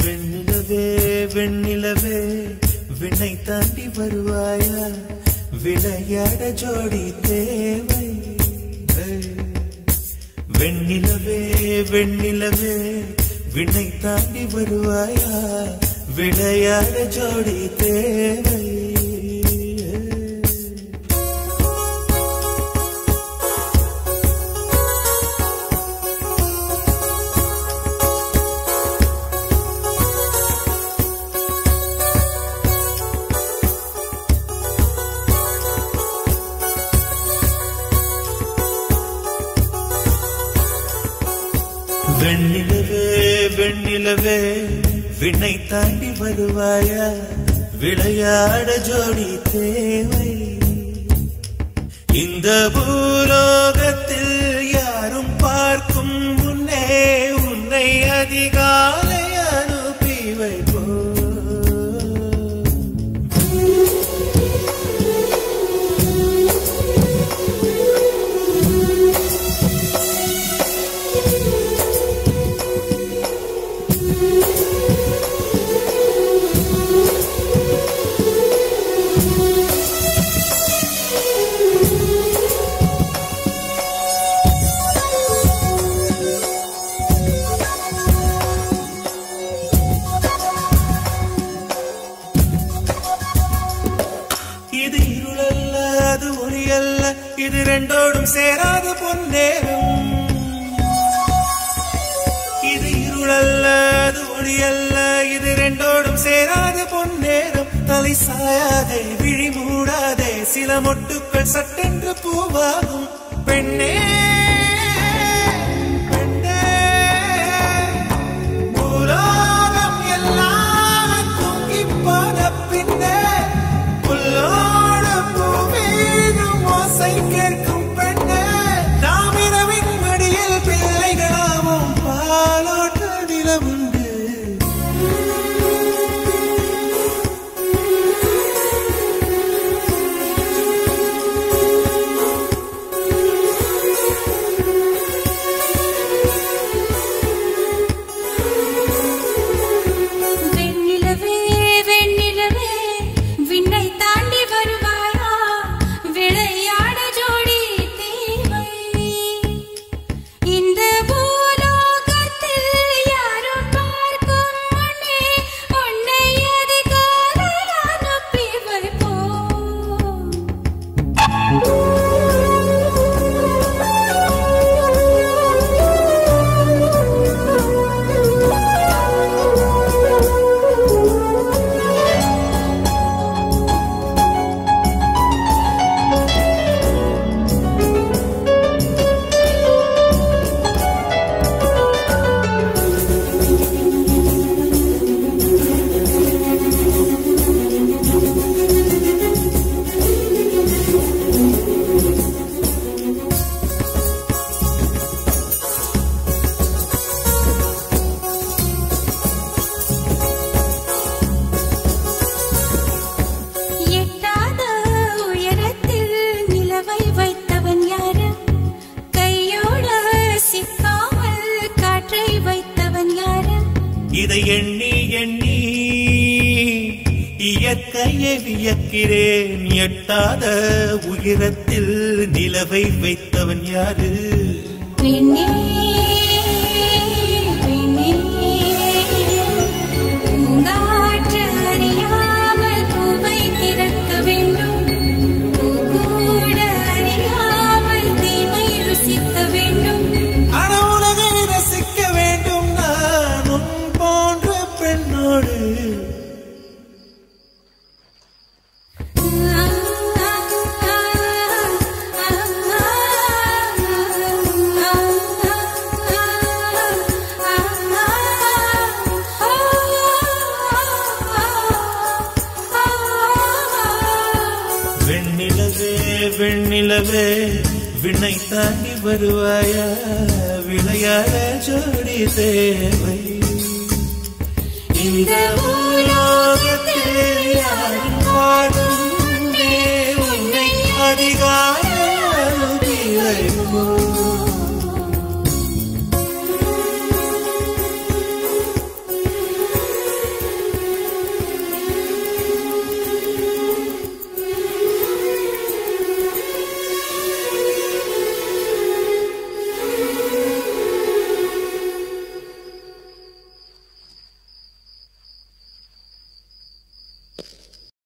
வெண்ணிலவே வெண்ணிலவே விண்ணை தாண்டி வருவாயா விளையாட ஜோடி தேவை வெண்ணிலவே வெண்ணிலவே விண்ணை தாண்டி வருவாயா விளையாட ஜோடி தேவை வெண்ணிலவே வெண்ணிலவே விண்ணை தாண்டி வருவாயா விளையாட ஜோடி தேவை இந்த பூலோகத்தில் யாரும் பார்க்கும் முன்னே உன்னை அதிகாலை அனுப்பி வைப்போ இது இருளல்ல அது ஒளியல்ல இது ரெண்டோடும் சேராத பொன்னேரம் இது இருளல்ல அது ஒளியல்ல இது ரெண்டோடும் சேராத பொன்னேரம் தலை சாயாதே விழி மூடாதே சில மொட்டுக்கள் சட்டென்று பூவாகும் பெண்ணே பெண்ணே பூலோகம் எல்லாம் தூங்கிப் போன பின்னே புல்லோடு பூவீனும் ஓசை கேட்கும் பெண்ணே நாம் இரவின் மடியில் பிள்ளைகளாவும் பாலோட்ட நிலவுண்டு வெண்ணிலவே வெண்ணிலவே விண்ணை தாண்டி வருவாயா விளையாட ஜோடி தேவை இந்த பூலோகத்தில் யாரும் பார்க்கும் முன்னே உன்னை அதிகாலை அனுப்பி வைப்போம் எட்டாத உயரத்தில் நிலவை வைத்தவன் யாரு கையோட சிக்காமல் காற்றை வைத்தவன் யாரு இதை எண்ணி எண்ணி இயற்கையை வியக்கிறேன் எட்டாத உயரத்தில் நிலவை வைத்தவன் யாரு பெண்ணே பெண்ணே பூங்காற்று அறியாமல் பூவை திறக்க வேண்டும் பூக்கூட அறியாமல் தீமை ருசிக்க வேண்டும் அன உலகை ரசிக்க வேண்டும் நான் உன் போன்ற பெண்ணோடு வெண்ணிலவே வெண்ணிலவே விண்ணை தாண்டி வருவாயா விளையாட ஜோடி தேவை இந்த பூலோகத்தில் யாரும் வாழும் உன்னை அதிகாலை